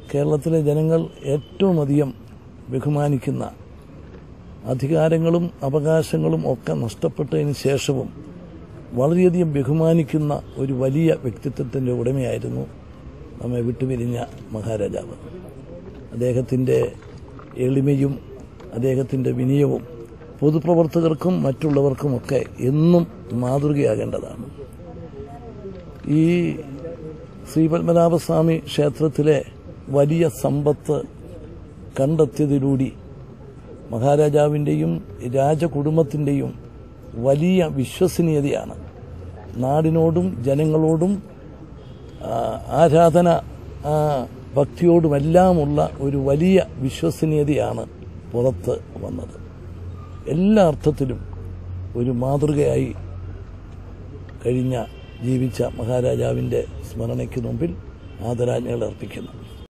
കേരളത്തിലെ ജനങ്ങൾ ഏറ്റവും അധികം ബഹുമാനിക്കുന്ന അധികാരങ്ങളും അവകാശങ്ങളും ഒക്കെ നഷ്ടപ്പെട്ടതിന് ശേഷവും വളരെയധികം ബഹുമാനിക്കുന്ന ഒരു വലിയ വ്യക്തിത്വത്തിൻ്റെ ഉടമയായിരുന്നു നമ്മെ വിട്ടുപിരിഞ്ഞ മഹാരാജാവ് അദ്ദേഹത്തിൻ്റെ എളിമയും അദ്ദേഹത്തിൻ്റെ വിനയവും പൊതുപ്രവർത്തകർക്കും മറ്റുള്ളവർക്കുമൊക്കെ എന്നും മാതൃകയാകേണ്ടതാണ് ഈ ശ്രീപത്മനാഭസ്വാമി ക്ഷേത്രത്തിലെ വലിയ സമ്പത്ത് കണ്ടെത്തിയതിലൂടെ മഹാരാജാവിൻ്റെയും രാജകുടുംബത്തിൻ്റെയും വലിയ വിശ്വസനീയതയാണ് നാടിനോടും ജനങ്ങളോടും ആ, ആരാധന ആ, ഭക്തിയോടുമെല്ലാമുള്ള ഒരു വലിയ വിശ്വസനീയതയാണ് പുറത്ത് വന്നത് എല്ലാ അർത്ഥത്തിലും ഒരു മാതൃകയായി കഴിഞ്ഞ ജീവിച്ച മഹാരാജാവിൻ്റെ സ്മരണയ്ക്ക് മുമ്പിൽ ആദരാജ്ഞകൾ അർപ്പിക്കുന്നു